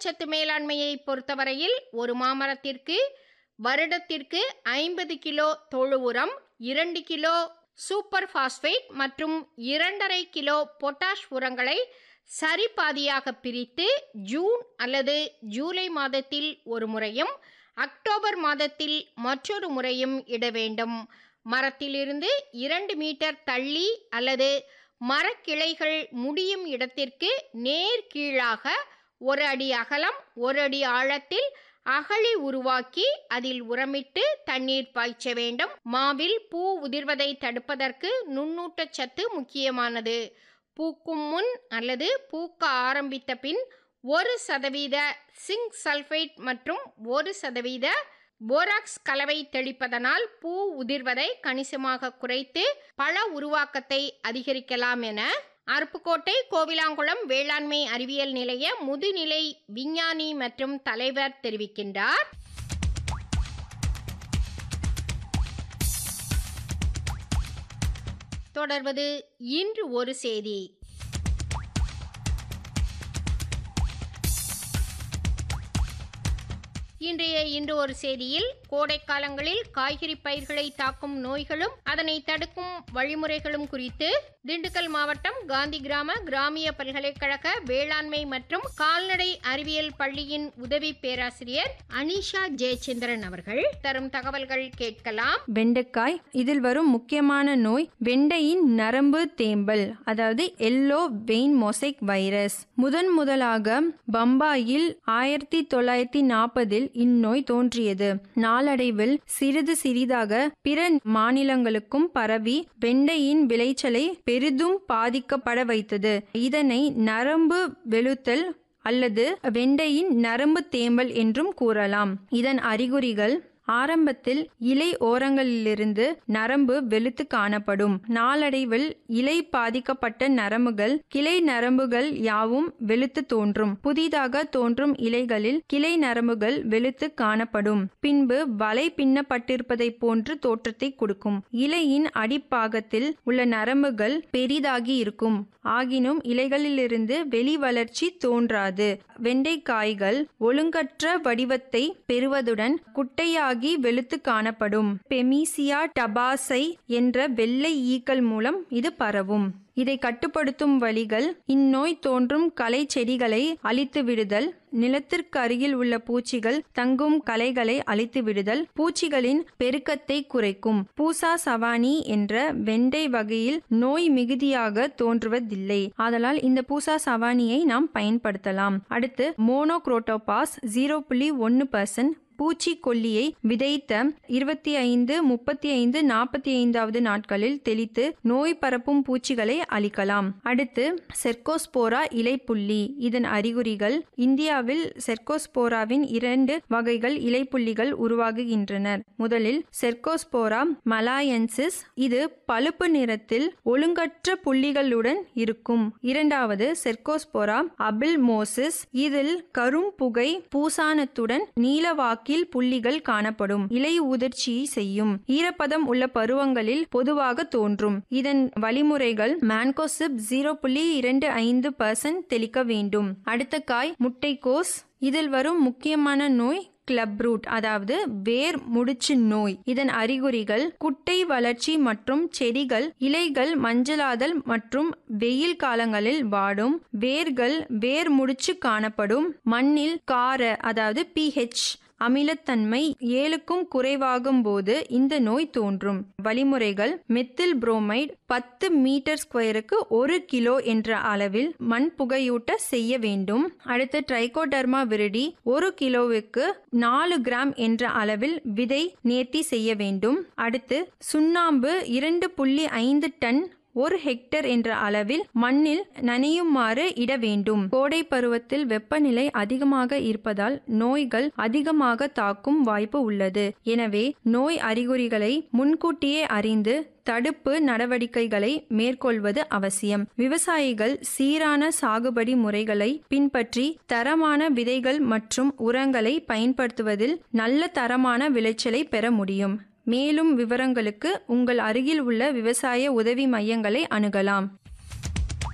ஊட்டச்சத்து மேலாண்மையை பொறுத்தவரையில் ஒரு மாமரத்திற்கு வருடத்திற்கு ஐம்பது கிலோ தொழு உரம் இரண்டு கிலோ சூப்பர் பாஸ்பேட் மற்றும் இரண்டரை கிலோ பொட்டாஷ் உரங்களை சரிபாதியாக பிரித்து ஜூன் அல்லது ஜூலை மாதத்தில் ஒரு முறையும் அக்டோபர் மாதத்தில் மற்றொரு முறையும் இட வேண்டும் மரத்திலிருந்து இரண்டு மீட்டர் தள்ளி அல்லது மரக்கிளைகள் முடியும் இடத்திற்கு நேர் கீழாக ஒரு அடி அகலம் ஒரு அடி ஆழத்தில் அகழி உருவாக்கி அதில் உரமிட்டு தண்ணீர் பாய்ச்ச வேண்டும் மாவில் பூ உதிர்வதை தடுப்பதற்கு நுண்ணூட்டச்சத்து முக்கியமானது பூக்கும் முன் அல்லது பூக்க ஆரம்பித்த பின் ஒரு சதவீத சிங்க் சல்ஃபேட் மற்றும் ஒரு சதவீத போராக்ஸ் கலவை தெளிப்பதனால் பூ உதிர்வதை கணிசமாக குறைத்து பழ உருவாக்கத்தை அதிகரிக்கலாம் என அருப்புக்கோட்டை கோவிலாங்குளம் வேளாண்மை அறிவியல் நிலைய முதுநிலை விஞ்ஞானி மற்றும் தலைவர் தெரிவிக்கின்றார் தொடர்வது இன்று ஒரு செய்தி இன்றைய இன்று ஒரு செய்தியில் கோடை காலங்களில் காய்கறி பயிர்களை தாக்கும் நோய்களும் அதனை தடுக்கும் வழிமுறைகளும் குறித்து திண்டுக்கல் மாவட்டம் காந்தி கிராம கிராமிய பல்கலைக்கழக வேளாண்மை மற்றும் கால்நடை அறிவியல் பள்ளியின் உதவி பேராசிரியர் அனிஷா ஜெயச்சந்திரன் அவர்கள் தரும் தகவல்கள் கேட்கலாம் வெண்டைக்காய் இதில் வரும் முக்கியமான நோய் வெண்டையின் நரம்பு தேம்பல் அதாவது எல்லோ வெயின் மொசைக் வைரஸ் முதன் முதலாக பம்பாயில் ஆயிரத்தி தொள்ளாயிரத்தி நாற்பதில் இந்நோய் தோன்றியது நாளடைவில் சிறிது சிறிதாக பிற மாநிலங்களுக்கும் பரவி வெண்டையின் விளைச்சலை பெரிதும் பாதிக்கப்பட வைத்தது இதனை நரம்பு வெளுத்தல் அல்லது வெண்டையின் நரம்பு தேம்பல் என்றும் கூறலாம் இதன் அறிகுறிகள் ஆரம்பத்தில் இலை ஓரங்களிலிருந்து நரம்பு வெளுத்து காணப்படும் நாளடைவில் இலை பாதிக்கப்பட்ட நரம்புகள் கிளை நரம்புகள் யாவும் வெளுத்து தோன்றும் புதிதாக தோன்றும் இலைகளில் கிளை நரம்புகள் வெளுத்து காணப்படும் பின்பு வலை பின்னப்பட்டிருப்பதைப் போன்று தோற்றத்தை கொடுக்கும் இலையின் அடிப்பாகத்தில் உள்ள நரம்புகள் பெரிதாகி இருக்கும் ஆகினும் இலைகளிலிருந்து வெளி வளர்ச்சி தோன்றாது வெண்டைக்காய்கள் ஒழுங்கற்ற வடிவத்தை பெறுவதுடன் குட்டையாகி வெளுத்து காணப்படும் பெமிசியா டபாசை என்ற வெள்ளை ஈக்கள் மூலம் இது பரவும் இதை கட்டுப்படுத்தும் வழிகள் இந்நோய் தோன்றும் களை செடிகளை அழித்து விடுதல் நிலத்திற்கு அருகில் உள்ள பூச்சிகள் தங்கும் களைகளை அழித்து விடுதல் பூச்சிகளின் பெருக்கத்தை குறைக்கும் பூசா சவானி என்ற வெண்டை வகையில் நோய் மிகுதியாக தோன்றுவதில்லை ஆதலால் இந்த பூசா சவானியை நாம் பயன்படுத்தலாம் அடுத்து மோனோக்ரோட்டோபாஸ் ஜீரோ புள்ளி ஒன்று பர்சன்ட் பூச்சிக்கொல்லியை விதைத்த இருபத்தி ஐந்து முப்பத்தி ஐந்து நாற்பத்தி ஐந்தாவது நாட்களில் தெளித்து நோய் பரப்பும் பூச்சிகளை அழிக்கலாம் அடுத்து செர்கோஸ்போரா இலைப்புள்ளி இதன் அறிகுறிகள் இந்தியாவில் செர்கோஸ்போராவின் இரண்டு வகைகள் இலைப்புள்ளிகள் உருவாகுகின்றன முதலில் செர்கோஸ்போரா மலாயன்சிஸ் இது பழுப்பு நிறத்தில் ஒழுங்கற்ற புள்ளிகளுடன் இருக்கும் இரண்டாவது செர்கோஸ்போரா அபில்மோசிஸ் இதில் கரும் புகை பூசானத்துடன் நீலவாக்கில் புள்ளிகள் காணப்படும் இலை உதிர்ச்சி செய்யும் ஈரப்பதம் உள்ள பருவங்களில் பொதுவாக தோன்றும் இதன் வழிமுறைகள் மேன்கோசிப் ஜீரோ புள்ளி இரண்டு ஐந்து பர்சன்ட் தெளிக்க வேண்டும் அடுத்த காய் முட்டைக்கோஸ் இதில் வரும் முக்கியமான நோய் கிளப் ரூட் அதாவது வேர் முடிச்சு நோய் இதன் அறிகுறிகள் குட்டை வளர்ச்சி மற்றும் செடிகள் இலைகள் மஞ்சளாதல் மற்றும் வெயில் காலங்களில் வாடும் வேர்கள் வேர் முடிச்சு காணப்படும் மண்ணில் கார அதாவது பிஹெச் அமிலத்தன்மை ஏழுக்கும் குறைவாகும் போது இந்த நோய் தோன்றும் வழிமுறைகள் மெத்தில் புரோமைடு பத்து மீட்டர் ஸ்கொயருக்கு ஒரு கிலோ என்ற அளவில் மண் புகையூட்ட செய்ய வேண்டும் அடுத்து ட்ரைகோடர்மா விரிடி ஒரு கிலோவுக்கு நாலு கிராம் என்ற அளவில் விதை நேர்த்தி செய்ய வேண்டும் அடுத்து சுண்ணாம்பு இரண்டு புள்ளி ஐந்து டன் ஒரு ஹெக்டர் என்ற அளவில் மண்ணில் நனையுமாறு இட வேண்டும் கோடை பருவத்தில் வெப்பநிலை அதிகமாக இருப்பதால் நோய்கள் அதிகமாக தாக்கும் வாய்ப்பு உள்ளது எனவே நோய் அறிகுறிகளை முன்கூட்டியே அறிந்து தடுப்பு நடவடிக்கைகளை மேற்கொள்வது அவசியம் விவசாயிகள் சீரான சாகுபடி முறைகளை பின்பற்றி தரமான விதைகள் மற்றும் உரங்களை பயன்படுத்துவதில் நல்ல தரமான விளைச்சலை பெற முடியும் மேலும் விவரங்களுக்கு உங்கள் அருகில் உள்ள விவசாய உதவி மையங்களை அணுகலாம்